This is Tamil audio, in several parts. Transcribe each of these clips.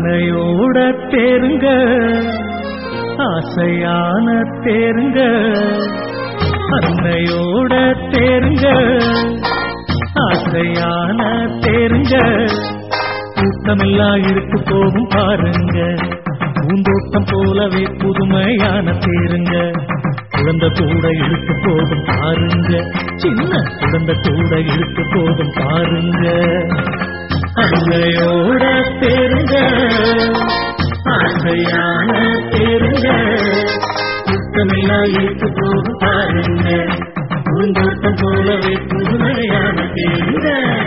அன்னையோட தேருங்க ஆசையான தேருங்க அன்னையோட தேருங்க ஆசையான தேருங்க கூட்டமெல்லாம் இருக்கு போகும் பாருங்க பூந்தோட்டம் போலவே புதுமையான தேருங்க குழந்தை கூட இருக்கு போகும் பாருங்க சின்ன குழந்தை கூட இருக்கு போகும் பாருங்க அன்னையோட தேருங்க ஆசையான தேருங்க கூட்டமெல்லாம் இருக்கு போகும் பாருங்க பூந்தோட்டம் போலவே புதுமையான தேருங்க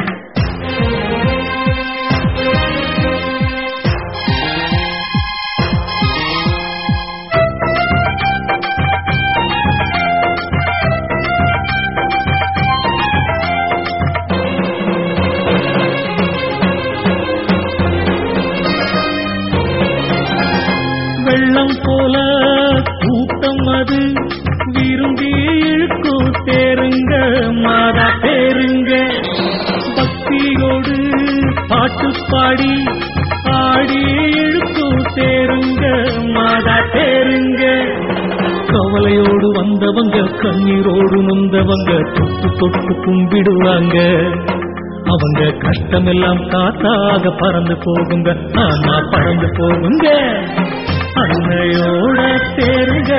வெள்ளம் போல கூட்டம் அது விரும்பி இழுக்கும் தேருங்க மாதா தேருங்க பக்தியோடு பாட்டு பாடி ஆடி இழுக்கும் தேருங்க மாதா தேருங்க கவலையோடு வந்தவங்க கண்ணீரோடு நொந்தவங்க தொட்டு தொட்டு கும்பிடுவாங்க அவங்க கஷ்டமெல்லாம் காத்தாக பறந்து போகுங்க ஆமா பறந்து போகுங்க அன்னையோட தேருங்க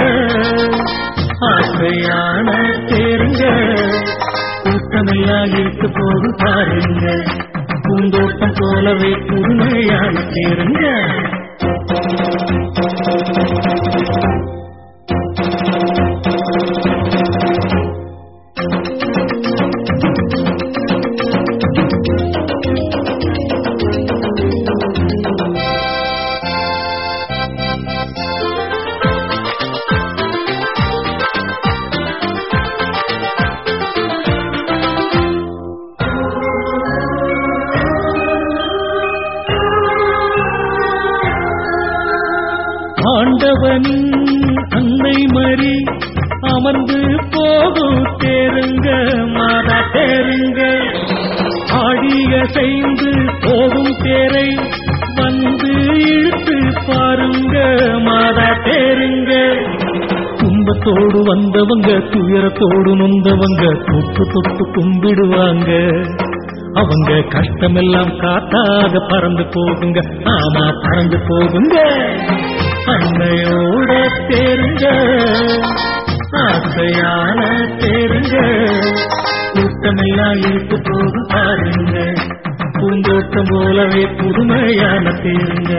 ஆசையான தேருங்க கூட்டமெல்லாம் இருக்கு போது பாருங்க பூந்தோட்டம் போலவே புதுமையான தேருங்க ஆண்டவனின் அன்னை மறி அமர்ந்து போகும் தேருங்க மாதா தேருங்க ஆடிய செய்து போகும் தேரை வந்து இழுத்து பாருங்க மாதா தேருங்க துன்பத்தோடு வந்தவங்க துயரத்தோடு நொந்தவங்க தொட்டு தொட்டு கும்பிடுவாங்க அவங்க கஷ்டமெல்லாம் காத்தாக பறந்து போகுங்க ஆமா பறந்து போகுங்க அன்னையோட தேருங்க ஆசையான தேருங்க கூட்டமெல்லாம் இருக்கு போகும் பாருங்க பூந்தோட்டம் போலவே புதுமையான தேருங்க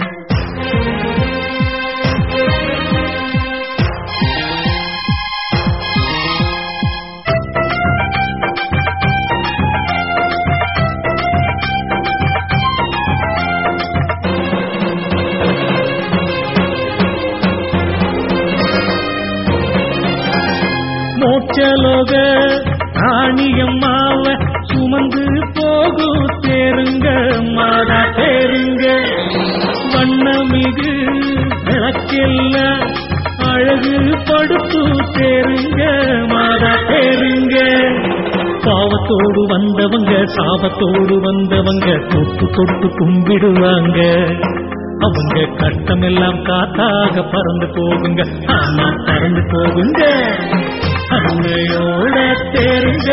மோட்சலோக ராணியம்மாவ சுமந்து போகும் தேருங்க மாதா தேருங்க வண்ணமிகு விளக்கெல்லாம் அழகு படுத்து தேருங்க மாதா தேருங்க பாவத்தோடு வந்தவங்க சாபத்தோடு வந்தவங்க தொட்டு தொட்டு கும்பிடுவாங்க அவங்க கஷ்டமெல்லாம் காத்தாக பறந்து போகுங்க ஆமா பறந்து போகுங்க அன்னையோட தேருங்க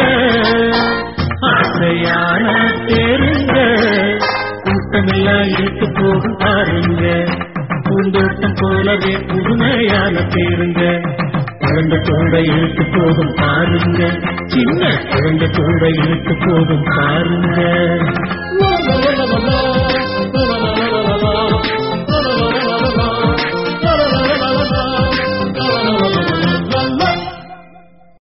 ஆசையான தேருங்க கூட்டமெல்லாம் இருக்கு போகும் பாருங்க பூந்தோட்டம் போலவே புதுமையான தேருங்க குழந்தை கூட இழுத்து போகும் பாருங்க சின்ன குழந்தை கூட இழுத்து போகும் பாருங்க